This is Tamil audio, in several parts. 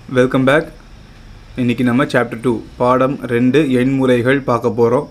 வெல்கம் பேக் இன்றைக்கி நம்ம சாப்டர் டூ பாடம் ரெண்டு எண்முறைகள் பார்க்க போகிறோம்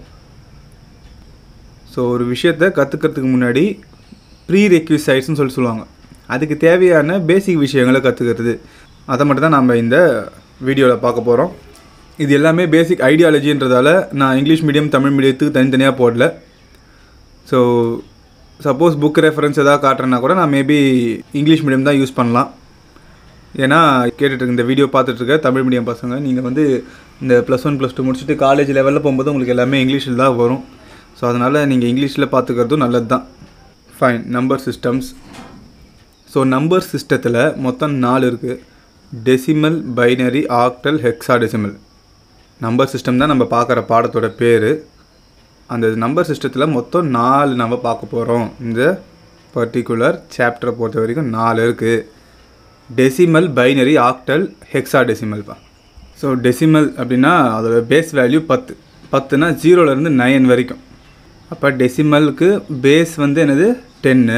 ஸோ ஒரு விஷயத்தை கற்றுக்கிறதுக்கு முன்னாடி ப்ரீ ரெக்யூசைட்ஸ்னு சொல்லி சொல்லுவாங்க அதுக்கு தேவையான பேசிக் விஷயங்களை கற்றுக்கிறது அதை மட்டும் தான் நம்ம இந்த வீடியோவில் பார்க்க போகிறோம் இது எல்லாமே பேசிக் ஐடியாலஜின்றதால நான் இங்கிலீஷ் மீடியம் தமிழ் மீடியத்துக்கு தனித்தனியாக போடல ஸோ சப்போஸ் புக் ரெஃபரன்ஸ் எதாவது காட்டுறேன்னா கூட நான் மேபி இங்கிலீஷ் மீடியம் தான் யூஸ் பண்ணலாம் ஏன்னா கேட்டுட்டு இருக்க இந்த வீடியோ பார்த்துட்டு இருக்க தமிழ் மீடியம் பசங்க நீங்கள் வந்து இந்த ப்ளஸ் ஒன் ப்ளஸ் டூ முடிச்சுட்டு காலேஜ் லெவலில் போகும்போது உங்களுக்கு எல்லாமே இங்கிலீஷில் தான் வரும் ஸோ அதனால் நீங்கள் இங்கிலீஷில் பார்த்துக்கிறதும் நல்லது தான் fine number systems so number சிஸ்டத்தில் மொத்தம் நாலு இருக்குது decimal binary octal hexadecimal number system தான் நம்ம பார்க்குற பாடத்தோட பேர் அந்த நம்பர் சிஸ்டத்தில் மொத்தம் நாலு நம்ம பார்க்க போகிறோம் இந்த பர்டிகுலர் சாப்டரை பொறுத்த வரைக்கும் நாலு இருக்குது டெசிமல் பைனரி ஆக்டல் ஹெக்ஸாடெசிமல்ப்பா ஸோ டெசிமல் அப்படின்னா அதோட பேஸ் வேல்யூ பத்து பத்துனா ஜீரோலேருந்து நைன் வரைக்கும் அப்போ டெசிமலுக்கு பேஸ் வந்து என்னது டென்னு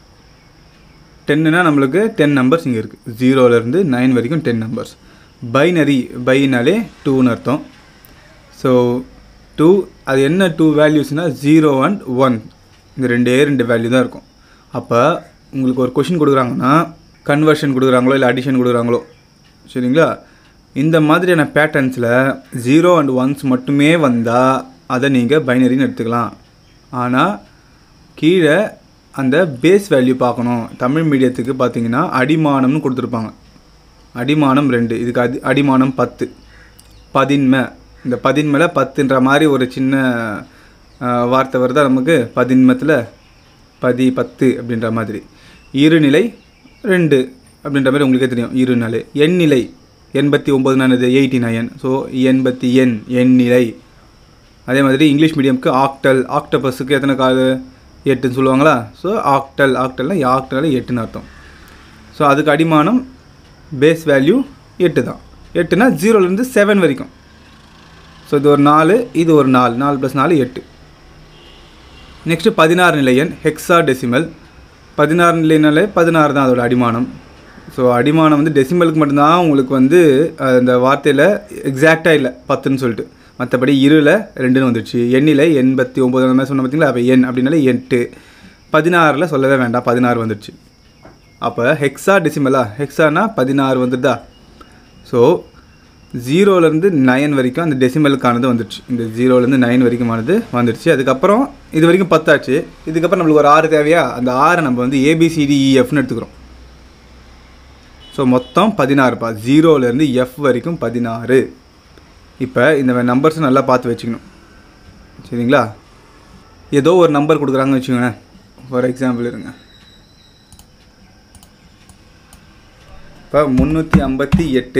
டென்னுனா நம்மளுக்கு டென் நம்பர்ஸ் இங்கே இருக்குது ஜீரோலேருந்து நைன் வரைக்கும் டென் நம்பர்ஸ் பைனரி பைனாலே டூன்னு அர்த்தம் ஸோ டூ அது என்ன டூ வேல்யூஸ்னால் ஜீரோ அண்ட் ஒன் இந்த ரெண்டே ரெண்டு வேல்யூ தான் இருக்கும் அப்போ உங்களுக்கு ஒரு கொஷின் கொடுக்குறாங்கன்னா கன்வர்ஷன் கொடுக்குறாங்களோ இல்லை அடிஷன் கொடுக்குறாங்களோ சரிங்களா இந்த மாதிரியான பேட்டர்ன்ஸில் ஜீரோ அண்ட் ஒன்ஸ் மட்டுமே வந்தால் அதை நீங்கள் பைனரின்னு எடுத்துக்கலாம் ஆனால் கீழே அந்த பேஸ் வேல்யூ பார்க்கணும் தமிழ் மீடியத்துக்கு பார்த்தீங்கன்னா அடிமானம்னு கொடுத்துருப்பாங்க அடிமானம் ரெண்டு இதுக்கு அடி அடிமானம் பத்து பதின்மை இந்த பதின்மையில் பத்துன்ற மாதிரி ஒரு சின்ன ஆஹ், வார்த்தை வருதா நமக்கு பதின்மத்தில் பதி பத்து அப்படின்ற மாதிரி இருநிலை ரெண்டு அப்படின்ற மாதிரி உங்களுக்கே தெரியும் இருநிலை எண்ணிலை எண்பத்தி ஒம்பது நானது எயிட்டி நைன் ஸோ எண்பத்தி எண் எண்ணிலை அதே மாதிரி இங்கிலீஷ் மீடியம்க்கு ஆக்டல் ஆக்டபஸுக்கு எத்தனை கால் எட்டுன்னு சொல்லுவாங்களா ஸோ ஆக்டல் ஆக்டல்னா ஆக்டல் எட்டுன்னு அர்த்தம் ஸோ அதுக்கு அடிமானம் பேஸ் வேல்யூ எட்டு தான் எட்டுனா ஜீரோலேருந்து செவன் வரைக்கும் ஸோ இது ஒரு நாலு இது ஒரு நாலு நாலு ப்ளஸ் நாலு எட்டு நெக்ஸ்ட்டு பதினாறு நிலை எண் ஹெக்ஸா டெசிமல் பதினாறு நிலைனாலே பதினாறு தான் அதோட அடிமானம் ஸோ அடிமானம் வந்து டெசிமலுக்கு மட்டும்தான் உங்களுக்கு வந்து அஹ், இந்த வார்த்தையில் எக்ஸாக்டாக இல்லை பத்துன்னு சொல்லிட்டு மற்றபடி இருல ரெண்டுன்னு வந்துடுச்சு எண்ணில் எண்பத்தி ஒம்பது அந்த மாதிரி சொன்ன பார்த்தீங்களா அப்போ எண் அப்படின்னாலே எட்டு பதினாறில் சொல்லவே வேண்டாம் பதினாறு வந்துடுச்சு அப்போ ஹெக்ஸா டெசிமலா ஹெக்ஸானா பதினாறு வந்துடுதா ஸோ ஜீரோலேருந்து நைன் வரைக்கும் அந்த டெசிமலுக்கானது வந்துடுச்சு இந்த ஜீரோலேருந்து நைன் வரைக்குமானது வந்துடுச்சு அதுக்கப்புறம் இது வரைக்கும் பத்தாச்சு இதுக்கப்புறம் நம்மளுக்கு ஒரு ஆறு தேவையா அந்த ஆறை நம்ம வந்து ஏபிசிடிஇஎஃப்னு எடுத்துக்கிறோம் ஸோ மொத்தம் பதினாறுப்பா ஜீரோலேருந்து எஃப் வரைக்கும் பதினாறு இப்போ இந்த நம்பர்ஸை நல்லா பார்த்து வச்சுக்கணும் சரிங்களா ஏதோ ஒரு நம்பர் கொடுக்குறாங்கன்னு வச்சுக்கோங்களேன் ஃபார் எக்ஸாம்பிள் இருங்க இப்போ முந்நூற்றி ஐம்பத்தி எட்டு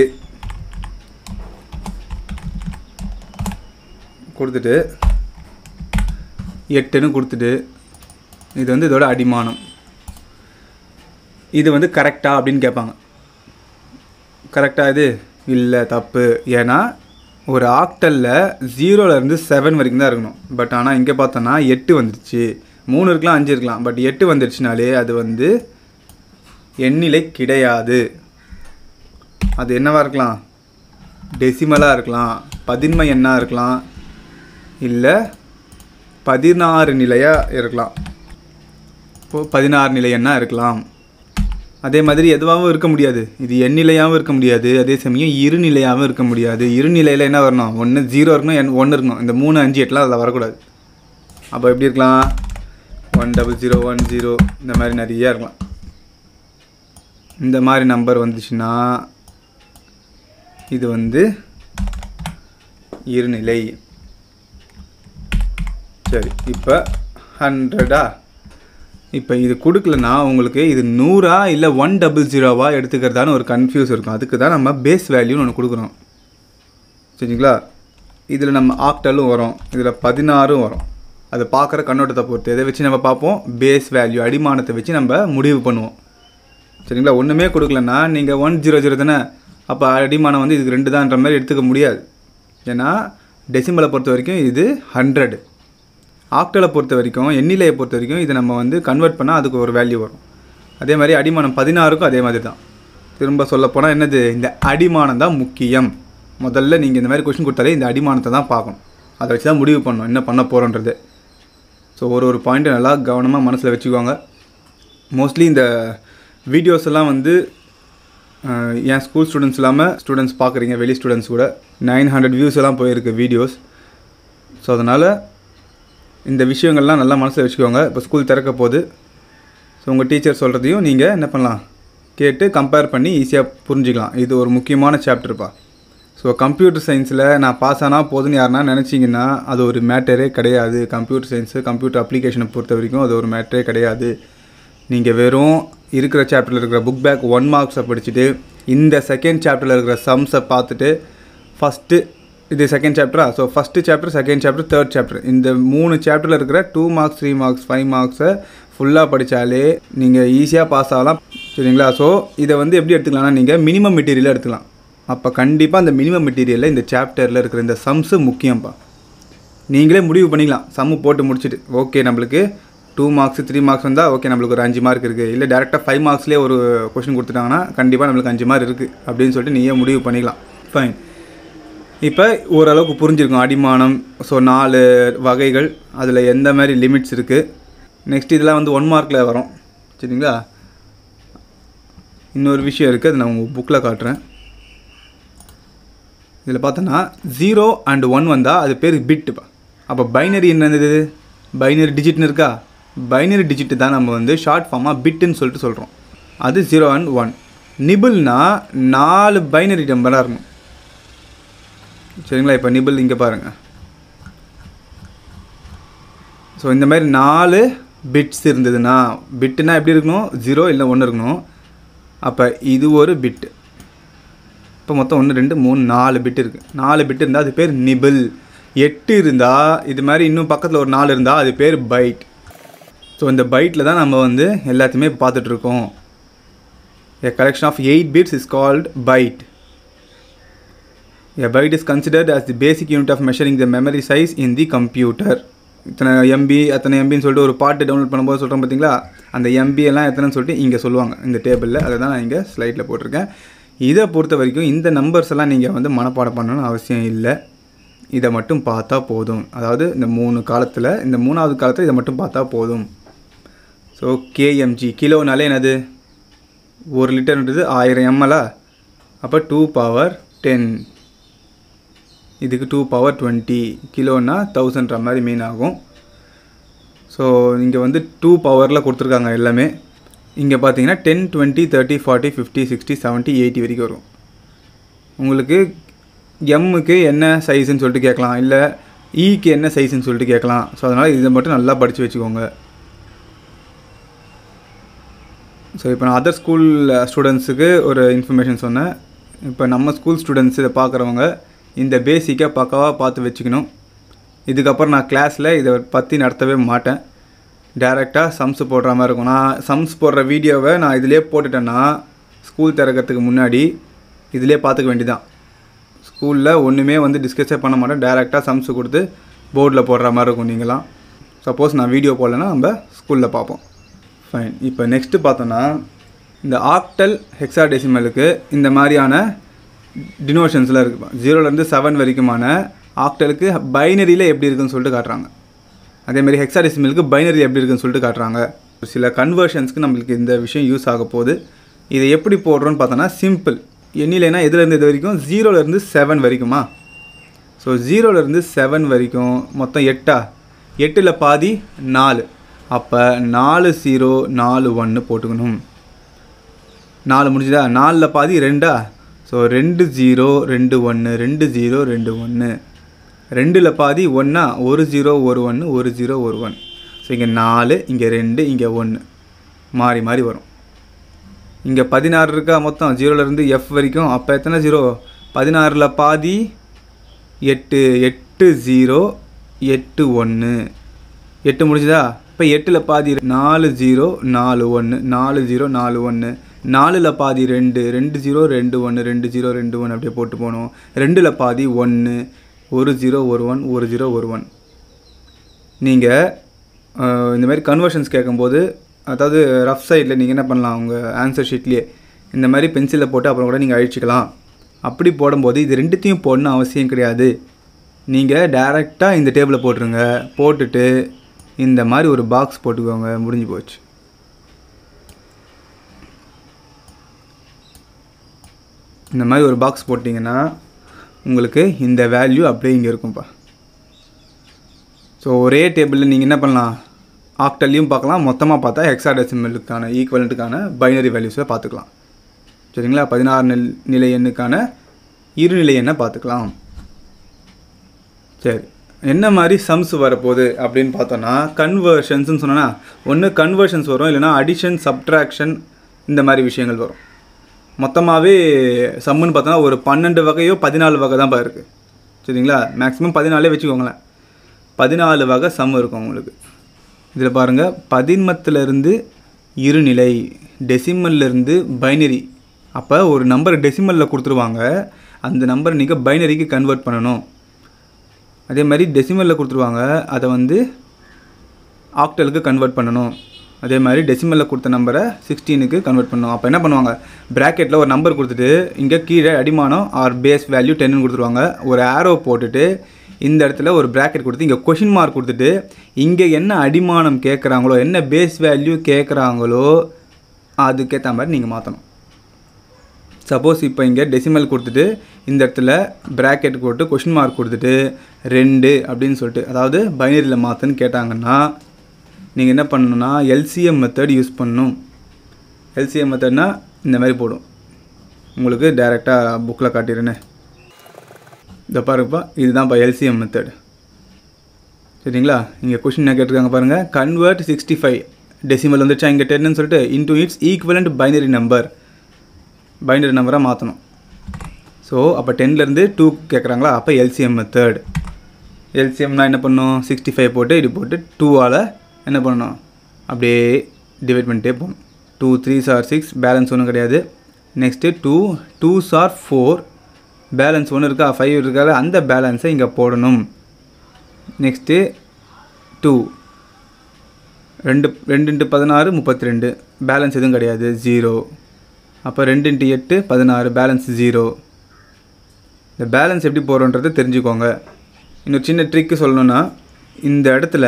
கொடுத்துட்டு எட்டுன்னு கொடுத்துட்டு இது வந்து இதோட அடிமானம் இது வந்து கரெக்டா அப்படின்னு கேட்பாங்க கரெக்டாக இது இல்லை தப்பு ஏன்னா ஒரு ஆக்டலில் ஜீரோலேருந்து செவன் வரைக்கும் தான் இருக்கணும் பட் ஆனால் இங்கே பார்த்தோன்னா எட்டு வந்துருச்சு மூணு இருக்கலாம் அஞ்சு இருக்கலாம் பட் எட்டு வந்துருச்சுனாலே அது வந்து எண்ணிலை கிடையாது அது என்னவா இருக்கலாம் டெசிமலாக இருக்கலாம் பதின்மை எண்ணாக இருக்கலாம் இல்லை பதினாறு நிலையாக இருக்கலாம் இப்போது பதினாறு நிலை எண்ணாக இருக்கலாம் அதே மாதிரி எதுவாகவும் இருக்க முடியாது இது எண்ணிலையாகவும் இருக்க முடியாது அதே சமயம் இருநிலையாகவும் இருக்க முடியாது இருநிலையில் என்ன வரணும் ஒன்று ஜீரோ இருக்கணும் என் ஒன்று இருக்கணும் இந்த மூணு அஞ்சு எட்டுலாம் அதில் வரக்கூடாது அப்போ எப்படி இருக்கலாம் one double zero one zero இந்த மாதிரி நிறைய இருக்கலாம் இந்த மாதிரி நம்பர் வந்துச்சுன்னா இது வந்து இருநிலை சரி இப்போ ஹண்ட்ரடா இப்போ இது கொடுக்கலனா உங்களுக்கு இது நூறா இல்லை ஒன் டபுள் ஜீரோவா எடுத்துக்கிறதான்னு ஒரு கன்ஃபியூஸ் இருக்கும் அதுக்கு தான் நம்ம பேஸ் வேல்யூன்னு ஒன்று கொடுக்குறோம் சரிங்களா இதில் நம்ம ஆக்டலும் வரும் இதில் பதினாறும் வரும் அதை பார்க்குற கண்ணோட்டத்தை பொறுத்து எதை வச்சு நம்ம பார்ப்போம் பேஸ் வேல்யூ அடிமானத்தை வச்சு நம்ம முடிவு பண்ணுவோம் சரிங்களா ஒன்றுமே கொடுக்கலன்னா நீங்கள் ஒன் ஜீரோ ஜீரோ தானே அப்போ அடிமானம் வந்து இதுக்கு ரெண்டு தான்ற மாதிரி எடுத்துக்க முடியாது ஏன்னா டெசிமலை பொறுத்த வரைக்கும் இது ஹண்ட்ரட் ஆக்டலை பொறுத்த வரைக்கும் எண்ணிலையை பொறுத்த வரைக்கும் இதை நம்ம வந்து கன்வெர்ட் பண்ணால் அதுக்கு ஒரு வேல்யூ வரும் அதே மாதிரி அடிமானம் பதினாறுக்கும் அதே மாதிரி தான் திரும்ப சொல்லப்போனால் என்னது இந்த அடிமானம் தான் முக்கியம் முதல்ல நீங்கள் இந்த மாதிரி கொஷின் கொடுத்தாலே இந்த அடிமானத்தை தான் பார்க்கணும் அதை வச்சு தான் முடிவு பண்ணணும் என்ன பண்ண போகிறோன்றது ஸோ ஒரு ஒரு பாயிண்ட்டை நல்லா கவனமாக மனசில் வச்சுக்கோங்க மோஸ்ட்லி இந்த வீடியோஸ் எல்லாம் வந்து அஹ், என் ஸ்கூல் ஸ்டூடெண்ட்ஸ் இல்லாமல் ஸ்டூடெண்ட்ஸ் பார்க்குறீங்க வெளி ஸ்டூடெண்ட்ஸ் கூட நைன் ஹண்ட்ரட் வியூஸ் எல்லாம் போயிருக்கு வீடியோஸ் ஸோ அதனால் இந்த விஷயங்கள்லாம் நல்லா மனசில் வச்சுக்கோங்க இப்போ ஸ்கூல் திறக்க போகுது ஸோ உங்கள் டீச்சர் சொல்கிறதையும் நீங்கள் என்ன பண்ணலாம் கேட்டு கம்பேர் பண்ணி ஈஸியாக புரிஞ்சுக்கலாம் இது ஒரு முக்கியமான சாப்டர்ப்பா ஸோ கம்ப்யூட்டர் சயின்ஸில் நான் பாஸ் ஆனால் போதுன்னு யாருன்னா நினச்சிங்கன்னா அது ஒரு மேட்டரே கிடையாது கம்ப்யூட்டர் சயின்ஸு கம்ப்யூட்டர் அப்ளிகேஷனை பொறுத்த வரைக்கும் அது ஒரு மேட்டரே கிடையாது நீங்கள் வெறும் இருக்கிற சாப்டரில் இருக்கிற புக் பேக் ஒன் மார்க்ஸை படிச்சுட்டு இந்த செகண்ட் சாப்டரில் இருக்கிற சம்ஸை பார்த்துட்டு ஃபஸ்ட்டு இது செகண்ட் சாப்டரா so first chapter second chapter third chapter இந்த மூணு சாப்டரில் இருக்கிற two marks three marks five மார்க்ஸை ஃபுல்லாக படித்தாலே நீங்கள் ஈஸியாக பாஸ் ஆகலாம் சரிங்களா ஸோ இதை வந்து எப்படி எடுத்துக்கலாம்னா நீங்கள் மினிமம் மெட்டீரியலாக எடுத்துக்கலாம் அப்போ கண்டிப்பாக அந்த மினிமம் மெட்டீரியலில் இந்த சாப்டரில் இருக்கிற இந்த சம்ஸு முக்கியம்ப்பா நீங்களே முடிவு பண்ணிக்கலாம் சம்மு போட்டு முடிச்சுட்டு ஓகே நம்மளுக்கு டூ மார்க்ஸ் த்ரீ மார்க்ஸ் வந்தால் ஓகே நம்மளுக்கு ஒரு அஞ்சு மார்க் இருக்குது இல்லை டேரெக்டாக ஃபைவ் மார்க்ஸ்லேயே ஒரு கொஷின் கொடுத்துட்டாங்கன்னா கண்டிப்பாக நம்மளுக்கு அஞ்சு மார்க் இருக்குது அப்படின்னு சொல்லிட்டு நீயே முடிவு பண்ணிக்கலாம் ஃபைன் இப்போ ஓரளவுக்கு புரிஞ்சிருக்கும் அடிமானம் ஸோ நாலு வகைகள் அதில் எந்த மாதிரி லிமிட்ஸ் இருக்குது நெக்ஸ்ட் இதெல்லாம் வந்து ஒன் மார்க்கில் வரும் சரிங்களா இன்னொரு விஷயம் இருக்குது அது நான் உங்கள் புக்கில் காட்டுறேன் இதில் பார்த்தோன்னா ஜீரோ அண்ட் ஒன் வந்தால் அது பேர் பிட்டுப்பா அப்போ பைனரி என்னது பைனரி டிஜிட்னு இருக்கா பைனரி டிஜிட்டு தான் நம்ம வந்து ஷார்ட் ஃபார்மாக பிட்டுன்னு சொல்லிட்டு சொல்கிறோம் அது ஜீரோ அண்ட் ஒன் நிபிள்னா நாலு பைனரி நம்பராக இருக்கணும் சரிங்களா இப்போ நிபிள் இங்கே பாருங்கள் ஸோ இந்த மாதிரி நாலு பிட்ஸ் இருந்ததுன்னா பிட்டுனா எப்படி இருக்கணும் ஜீரோ இல்லை ஒன்று இருக்கணும் அப்போ இது ஒரு பிட்டு இப்போ மொத்தம் ஒன்று ரெண்டு மூணு நாலு பிட் இருக்குது நாலு பிட் இருந்தால் அது பேர் நிபிள் எட்டு இருந்தால் இது மாதிரி இன்னும் பக்கத்தில் ஒரு நாலு இருந்தால் அது பேர் பைட் ஸோ இந்த பைட்டில் தான் நம்ம வந்து எல்லாத்தையுமே பார்த்துட்ருக்கோம் a collection of 8 bits is called byte a byte is considered as the basic unit of measuring the memory size in the computer இத்தனை எம்பி அத்தனை எம்பின்னு சொல்லிட்டு ஒரு பாட்டு டவுன்லோட் பண்ணும்போது சொல்கிறோம் பார்த்தீங்களா அந்த எம்பி எல்லாம் எத்தனைன்னு சொல்லிட்டு இங்கே சொல்லுவாங்க இந்த டேபிளில் அதை தான் நான் இங்கே ஸ்லைடில் போட்டிருக்கேன் இதை பொறுத்த வரைக்கும் இந்த நம்பர்ஸ் எல்லாம் நீங்கள் வந்து மனப்பாடம் பண்ணணும்னு அவசியம் இல்லை இதை மட்டும் பார்த்தா போதும் அதாவது இந்த மூணு காலத்தில் இந்த மூணாவது காலத்தில் இதை மட்டும் பார்த்தா போதும் ஸோ கேஎம்ஜி கிலோனாலே என்னது ஒரு லிட்டர்ன்றது ஆயிரம் எம்எலா அப்போ டூ பவர் டென் இதுக்கு டூ பவர் டுவெண்ட்டி கிலோனா தௌசண்ட்ற மாதிரி மீன் ஆகும் ஸோ இங்கே வந்து டூ பவரில் கொடுத்துருக்காங்க எல்லாமே இங்கே பார்த்தீங்கன்னா ten twenty thirty forty fifty sixty seventy eighty வரைக்கும் வரும் உங்களுக்கு எம்முக்கு என்ன சைஸுன்னு சொல்லிட்டு கேட்கலாம் இல்லை ஈக்கு என்ன சைஸுன்னு சொல்லிட்டு கேட்கலாம் ஸோ அதனால் இதை மட்டும் நல்லா படித்து வச்சுக்கோங்க ஸோ இப்போ நான் அதர் ஸ்கூல் ஸ்டூடெண்ட்ஸுக்கு ஒரு இன்ஃபர்மேஷன் சொன்னேன் இப்போ நம்ம ஸ்கூல் ஸ்டூடெண்ட்ஸ் இதை பார்க்குறவங்க இந்த பேசிக்காக பக்காவாக பார்த்து வச்சுக்கணும் இதுக்கப்புறம் நான் கிளாஸில் இதை பற்றி நடத்தவே மாட்டேன் டேரெக்டாக சம்ஸ் போடுற மாதிரி இருக்கும் நான் சம்ஸ் போடுற வீடியோவை நான் இதிலே போட்டுட்டேன்னா ஸ்கூல் திறக்கிறதுக்கு முன்னாடி இதிலே பார்த்துக்க வேண்டியதான் ஸ்கூலில் ஒன்றுமே வந்து டிஸ்கஸே பண்ண மாட்டேன் டேரெக்டாக சம்ஸ் கொடுத்து போர்டில் போடுற மாதிரி இருக்கும் நீங்களாம் சப்போஸ் நான் வீடியோ போடலைன்னா நம்ம ஸ்கூலில் பார்ப்போம் ஃபைன் இப்போ நெக்ஸ்ட்டு பார்த்தோன்னா இந்த ஆக்டல் ஹெக்ஸாடெசிமலுக்கு இந்த மாதிரியான டினோஷன்ஸ்லாம் இருக்குது ஜீரோலேருந்து செவன் வரைக்குமான ஆக்டலுக்கு பைனரியில் எப்படி இருக்குன்னு சொல்லிட்டு காட்டுறாங்க அதேமாதிரி ஹெக்ஸாடெசிமலுக்கு பைனரி எப்படி இருக்குன்னு சொல்லிட்டு காட்டுறாங்க சில கன்வர்ஷன்ஸ்க்கு நம்மளுக்கு இந்த விஷயம் யூஸ் ஆக போகுது இதை எப்படி போடுறோன்னு பார்த்தோன்னா சிம்பிள் எண்ணிலைனா எதுலேருந்து இது வரைக்கும் ஜீரோலேருந்து செவன் வரைக்குமா ஸோ ஜீரோலேருந்து செவன் வரைக்கும் மொத்தம் எட்டா எட்டில் பாதி நாலு அப்போ நாலு ஜீரோ நாலு ஒன்று போட்டுக்கணும் நாலு முடிஞ்சுதா நாலில் பாதி ரெண்டா ஸோ ரெண்டு ஜீரோ ரெண்டு ஒன்று ரெண்டு ஜீரோ ரெண்டு ஒன்று ரெண்டில் பாதி ஒன்றா ஒரு ஜீரோ ஒரு ஒன்று ஒரு ஜீரோ ஒரு ஒன் ஸோ இங்கே நாலு இங்கே ரெண்டு இங்கே ஒன்று மாறி மாறி வரும் இங்கே பதினாறு இருக்கா மொத்தம் ஜீரோலேருந்து எஃப் வரைக்கும் அப்போ எத்தனை ஜீரோ பதினாறில் பாதி எட்டு எட்டு ஜீரோ எட்டு ஒன்று எட்டு முடிஞ்சுதா இப்போ எட்டில் பாதி நாலு ஜீரோ நாலு ஒன்று நாலு ஜீரோ நாலு ஒன்று நாலில் பாதி ரெண்டு ரெண்டு ஜீரோ ரெண்டு ஒன்று ரெண்டு ஜீரோ ரெண்டு ஒன்று அப்படியே போட்டு போகணும் ரெண்டில் பாதி ஒன்று ஒரு ஜீரோ ஒரு ஒன் ஒரு ஜீரோ ஒரு ஒன் நீங்கள் இந்த மாதிரி கன்வர்ஷன்ஸ் கேட்கும்போது அதாவது ரஃப் சைடில் நீங்கள் என்ன பண்ணலாம் உங்கள் ஆன்சர் ஷீட்லேயே இந்த மாதிரி பென்சிலில் போட்டு அப்புறம் கூட நீங்கள் அழிச்சிக்கலாம் அப்படி போடும்போது இது ரெண்டுத்தையும் போடணும் அவசியம் கிடையாது நீங்கள் டைரெக்டாக இந்த டேபிளில் போட்டுருங்க போட்டுட்டு இந்த மாதிரி ஒரு பாக்ஸ் போட்டுக்கோங்க முடிஞ்சு போச்சு இந்த மாதிரி ஒரு பாக்ஸ் போட்டிங்கன்னா உங்களுக்கு இந்த வேல்யூ அப்படியே இங்கே இருக்கும்ப்பா ஸோ ஒரே டேபிளில் நீங்கள் என்ன பண்ணலாம் ஆக்டல்லையும் பார்க்கலாம் மொத்தமாக பார்த்தா ஹெக்ஸாடெசிமலுக்கான ஈக்குவலண்ட்டுக்கான பைனரி வேல்யூஸை பார்த்துக்கலாம் சரிங்களா பதினாறு நில் நிலை எண்ணுக்கான இருநிலை எண்ணை பார்த்துக்கலாம் சரி என்ன மாதிரி சம்ஸ் வரப்போகுது அப்படின்னு பார்த்தோன்னா கன்வர்ஷன்ஸ்னு சொன்னோன்னா ஒன்று கன்வர்ஷன்ஸ் வரும் இல்லைனா அடிஷன் சப்ட்ராக்ஷன் இந்த மாதிரி விஷயங்கள் வரும் மொத்தமாகவே சம்முன்னு பார்த்தோன்னா ஒரு பன்னெண்டு வகையோ பதினாலு வகை தான் இருக்குது சரிங்களா மேக்ஸிமம் பதினாலே வச்சுக்கோங்களேன் பதினாலு வகை சம் இருக்கும் உங்களுக்கு இதில் பாருங்கள் பதின்மத்திலிருந்து இருநிலை டெசிமல்லேருந்து பைனரி அப்போ ஒரு நம்பர் டெசிமலில் கொடுத்துருவாங்க அந்த நம்பரை நீங்கள் பைனரிக்கு கன்வெர்ட் பண்ணணும் அதே மாதிரி டெசிமலில் கொடுத்துருவாங்க அதை வந்து ஆக்டலுக்கு கன்வெர்ட் பண்ணணும் அதே மாதிரி டெசிமலில் கொடுத்த நம்பரை சிக்ஸ்டீனுக்கு கன்வெர்ட் பண்ணணும் அப்போ என்ன பண்ணுவாங்க ப்ராக்கெட்டில் ஒரு நம்பர் கொடுத்துட்டு இங்கே கீழே அடிமானம் ஆர் பேஸ் வேல்யூ டென்னு கொடுத்துருவாங்க ஒரு ஆரோ போட்டுட்டு இந்த இடத்துல ஒரு ப்ராக்கெட் கொடுத்து இங்கே கொஷின் மார்க் கொடுத்துட்டு இங்கே என்ன அடிமானம் கேட்குறாங்களோ என்ன பேஸ் வேல்யூ கேட்குறாங்களோ அதுக்கேற்ற மாதிரி நீங்கள் மாற்றணும் சப்போஸ் இப்போ இங்கே டெசிமல் கொடுத்துட்டு இந்த இடத்துல ப்ராக்கெட் போட்டு கொஷின் மார்க் கொடுத்துட்டு ரெண்டு அப்படின்னு சொல்லிட்டு அதாவது பைனரியில் மாற்றுன்னு கேட்டாங்கன்னா நீங்கள் என்ன பண்ணணும்னா எல்சிஎம் மெத்தட் யூஸ் பண்ணணும் எல்சிஎம் மெத்தட்னா இந்த மாதிரி போடும் உங்களுக்கு டைரெக்டாக புக்கில் காட்டிடுறேனே இந்த பாருப்பா இதுதான்ப்பா எல்சிஎம் மெத்தட் சரிங்களா இங்கே கொஷின் என்ன கேட்டிருக்காங்க பாருங்கள் கன்வெர்ட் சிக்ஸ்டி ஃபைவ் டெசிமல் வந்துச்சா இங்கே டென்னு சொல்லிட்டு into its equivalent binary number binary நம்பராக மாற்றணும் ஸோ அப்போ டென்லேருந்து டூ கேட்குறாங்களா அப்போ எல்சிஎம் மெத்தட் எல்சிஎம்னா என்ன பண்ணணும் சிக்ஸ்டி ஃபைவ் போட்டு இது போட்டு டூவால் என்ன பண்ணணும் அப்படியே டிவைட் பண்ணிட்டே போகணும் two three are six balance ஒன்றும் கிடையாது next two two are four balance ஒன்று இருக்கா ஃபைவ் இருக்காது அந்த பேலன்ஸை இங்கே போடணும் நெக்ஸ்ட்டு டூ ரெண்டு ரெண்டு இன்ட்டு பதினாறு முப்பத்தி ரெண்டு பேலன்ஸ் எதுவும் கிடையாது ஜீரோ அப்போ ரெண்டு இன்ட்டு எட்டு பதினாறு பேலன்ஸ் ஜீரோ இந்த பேலன்ஸ் எப்படி போகிறோன்றதை தெரிஞ்சுக்கோங்க இன்னொரு சின்ன ட்ரிக்கு சொல்லணுன்னா இந்த இடத்துல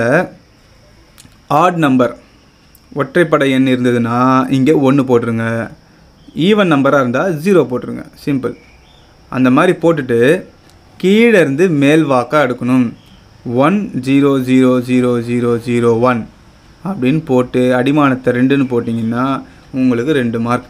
ஆட் நம்பர் ஒற்றைப்படை எண் இருந்ததுன்னா இங்கே ஒன்று போட்டுருங்க ஈவன் நம்பராக இருந்தால் ஜீரோ போட்டுருங்க சிம்பிள் அந்த மாதிரி போட்டுட்டு கீழே இருந்து மேல் வாக்காக எடுக்கணும் one zero zero zero zero zero one அப்படின்னு போட்டு அடிமானத்தை ரெண்டுன்னு போட்டிங்கன்னா உங்களுக்கு ரெண்டு மார்க்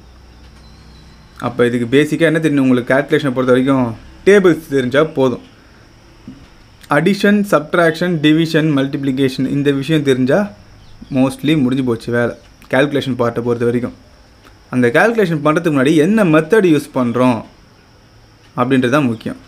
அப்போ இதுக்கு பேசிக்காக என்ன தெரியும் உங்களுக்கு கேல்குலேஷனை பொறுத்த வரைக்கும் டேபிள்ஸ் தெரிஞ்சால் போதும் அடிஷன் சப்ட்ராக்ஷன் டிவிஷன் மல்டிப்ளிகேஷன் இந்த விஷயம் தெரிஞ்சால் மோஸ்ட்லி முடிஞ்சு போச்சு வேலை கேல்குலேஷன் பார்ட்டை பொறுத்த வரைக்கும் அந்த கேல்குலேஷன் பண்ணுறதுக்கு முன்னாடி என்ன மெத்தட் யூஸ் பண்ணுறோம் அப்படின்றது தான் முக்கியம்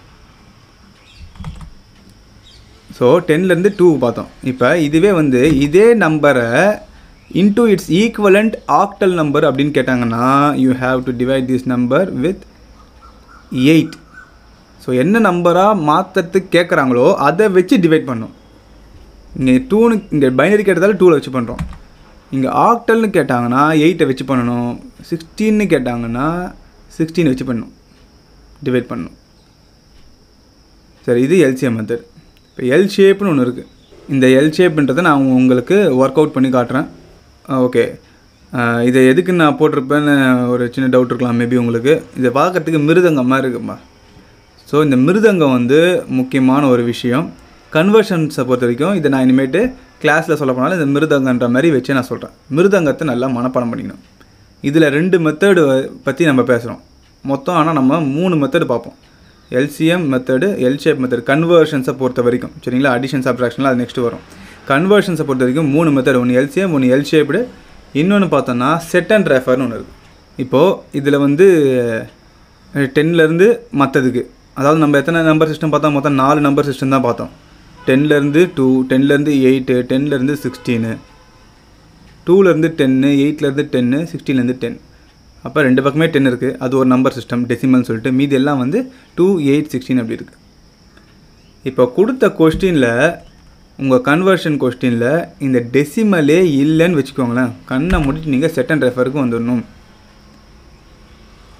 ஸோ டென்லேருந்து டூ பார்த்தோம் இப்போ இதுவே வந்து இதே நம்பரை into its equivalent octal number அப்படின்னு கேட்டாங்கன்னா you have to divide this number with eight so என்ன நம்பராக மாற்றுறதுக்கு கேட்குறாங்களோ அதை வச்சு டிவைட் பண்ணும் இங்கே டூனு இங்கே பைனரி கேட்டதால டூவில் வச்சு பண்ணுறோம் இங்கே ஆக்டல்னு கேட்டாங்கன்னா எயிட்டை வச்சு பண்ணணும் சிக்ஸ்டீன்னு கேட்டாங்கன்னா சிக்ஸ்டீன் வச்சு பண்ணணும் டிவைட் பண்ணணும் சரி இது எல்சிஎம் மெத்தட் இப்போ எல் ஷேப்னு ஒன்று இருக்குது இந்த எல் ஷேப்புன்றதை நான் உங்களுக்கு ஒர்க் அவுட் பண்ணி காட்டுறேன் ஓகே இதை எதுக்கு நான் போட்டிருப்பேன்னு ஒரு சின்ன டவுட் இருக்கலாம் மேபி உங்களுக்கு இதை பார்க்கறதுக்கு மிருதங்கம் மாதிரி இருக்குமா ஸோ இந்த மிருதங்கம் வந்து முக்கியமான ஒரு விஷயம் கன்வர்ஷன்ஸை பொறுத்த வரைக்கும் இதை நான் இனிமேட்டு கிளாஸில் சொல்ல போனாலும் இந்த மிருதங்கன்ற மாதிரி வச்சு நான் சொல்கிறேன் மிருதங்கத்தை நல்லா மனப்பாடம் பண்ணிக்கணும் இதில் ரெண்டு மெத்தடு பற்றி நம்ம பேசுகிறோம் மொத்தம் ஆனால் நம்ம மூணு மெத்தடு பார்ப்போம் LCM method L shape method கன்வர்ஷன்ஸை பொறுத்த வரைக்கும் சரிங்களா அடிஷன் சப்ட்ராக்ஷனில் அது நெக்ஸ்ட் வரும் கன்வர்ஷன்ஸை பொறுத்த வரைக்கும் மூணு மெத்தட் ஒன்று எல்சிஎம் ஒன்று எல் ஷேப்டு இன்னொன்று பார்த்தோன்னா செட் அண்ட் ரெஃபர்னு ஒன்று இருக்குது இப்போது இதில் வந்து டென்லேருந்து மற்றதுக்கு அதாவது நம்ம எத்தனை நம்பர் சிஸ்டம் பார்த்தா மொத்தம் நாலு நம்பர் சிஸ்டம் தான் பார்த்தோம் டென்லேருந்து டூ டென்லேருந்து எயிட்டு டென்லேருந்து சிக்ஸ்டீனு டூலேருந்து டென்னு எயிட்லேருந்து டென்னு சிக்ஸ்டீன்லேருந்து டென் அப்போ ரெண்டு பக்கமே டென் இருக்குது அது ஒரு நம்பர் சிஸ்டம் டெசிமல்னு சொல்லிட்டு மீதி எல்லாம் வந்து டூ எயிட் சிக்ஸ்டீன் அப்படி இருக்குது இப்போ கொடுத்த கொஸ்டினில் உங்கள் கன்வர்ஷன் கொஸ்டினில் இந்த டெசிமலே இல்லைன்னு வச்சுக்கோங்களேன் கண்ணை முடிச்சு நீங்கள் செட் அண்ட் ரெஃபருக்கு வந்துடணும்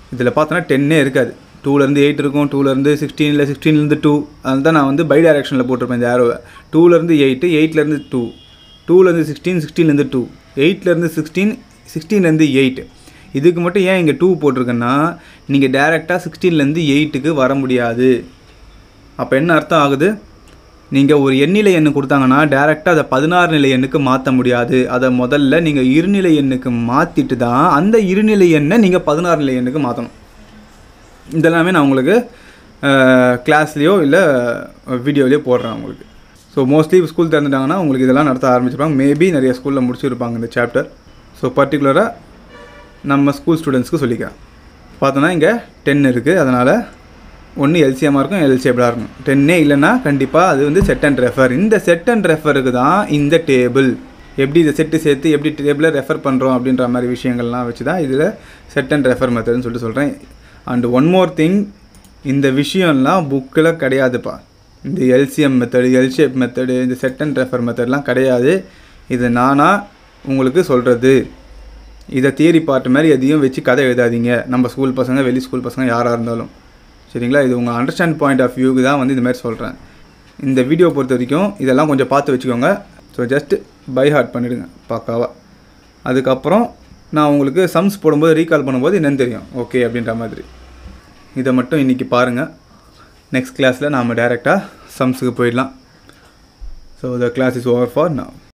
இதில் பார்த்தோன்னா டென்னே இருக்காது டூலேருந்து எயிட் இருக்கும் டூலேருந்து சிக்ஸ்டீன் இல்லை சிக்ஸ்டீன்லேருந்து டூ அதனால தான் நான் வந்து பை டைரக்ஷனில் போட்டிருப்பேன் இந்த ஆரோவை டூலேருந்து எயிட்டு எயிட்லேருந்து டூ டூலேருந்து சிக்ஸ்டீன் சிக்ஸ்டீன்லேருந்து டூ எயிட்லேருந்து சிக்ஸ்டீன் சிக்ஸ்டீன்லேருந்து எயிட் இதுக்கு மட்டும் ஏன் இங்கே டூ போட்டிருக்கேன்னா நீங்கள் டேரெக்டாக சிக்ஸ்டீன்லேருந்து எயிட்டுக்கு வர முடியாது அப்போ என்ன அர்த்தம் ஆகுது நீங்கள் ஒரு எண்ணிலை எண்ணு கொடுத்தாங்கன்னா டேரெக்டாக அதை பதினாறு நிலை எண்ணுக்கு மாற்ற முடியாது அதை முதல்ல நீங்கள் இருநிலை எண்ணுக்கு மாற்றிட்டு தான் அந்த இருநிலை எண்ணை நீங்கள் பதினாறு நிலை எண்ணுக்கு மாற்றணும் இதெல்லாமே நான் உங்களுக்கு கிளாஸ்லேயோ இல்லை வீடியோலேயோ போடுறேன் உங்களுக்கு ஸோ மோஸ்ட்லி ஸ்கூல் திறந்துட்டாங்கன்னா உங்களுக்கு இதெல்லாம் நடத்த ஆரம்பிச்சிருப்பாங்க மேபி நிறைய ஸ்கூலில் முடிச்சிருப்பாங்க இந்த சாப்டர் ஸோ பர்டிகுலராக நம்ம ஸ்கூல் ஸ்டூடெண்ட்ஸ்க்கு சொல்லிக்கிறேன் பார்த்தோன்னா இங்கே டென் இருக்குது அதனால் ஒன்று எல்சிஎம்மாக இருக்கும் எல்சிஎபிளாக இருக்கும் டென்னே இல்லைன்னா கண்டிப்பாக அது வந்து செட் அண்ட் ரெஃபர் இந்த செட் அண்ட் ரெஃபருக்கு தான் இந்த டேபிள் எப்படி இதை செட்டு சேர்த்து எப்படி டேபிளை ரெஃபர் பண்ணுறோம் அப்படின்ற மாதிரி விஷயங்கள்லாம் வச்சு தான் இதில் செட் அண்ட் ரெஃபர் மெத்தட்னு சொல்லிட்டு சொல்கிறேன் அண்ட் ஒன் மோர் திங் இந்த விஷயம்லாம் புக்கில் கிடையாதுப்பா இந்த எல்சிஎம் மெத்தடு எல்ஷேப் மெத்தடு இந்த செட் அண்ட் ரெஃபர் மெத்தட்லாம் கிடையாது இது நானாக உங்களுக்கு சொல்கிறது இதை தியரி பார்ட் மாதிரி எதையும் வச்சு கதை எழுதாதீங்க நம்ம ஸ்கூல் பசங்க வெளி ஸ்கூல் பசங்க யாராக இருந்தாலும் சரிங்களா இது உங்கள் அண்டர்ஸ்டாண்ட் பாயிண்ட் ஆஃப் வியூக்கு தான் வந்து இந்த மாதிரி சொல்கிறேன் இந்த வீடியோ பொறுத்த வரைக்கும் இதெல்லாம் கொஞ்சம் பார்த்து வச்சுக்கோங்க ஸோ ஜஸ்ட் பை ஹார்ட் பண்ணிவிடுங்க பக்காவாக அதுக்கப்புறம் நான் உங்களுக்கு சம்ஸ் போடும்போது ரீகால் பண்ணும்போது என்னன்னு தெரியும் ஓகே அப்படின்ற மாதிரி இதை மட்டும் இன்றைக்கி பாருங்கள் நெக்ஸ்ட் கிளாஸில் நாம் டேரெக்டாக சம்ஸுக்கு போயிடலாம் so the class is over for நான்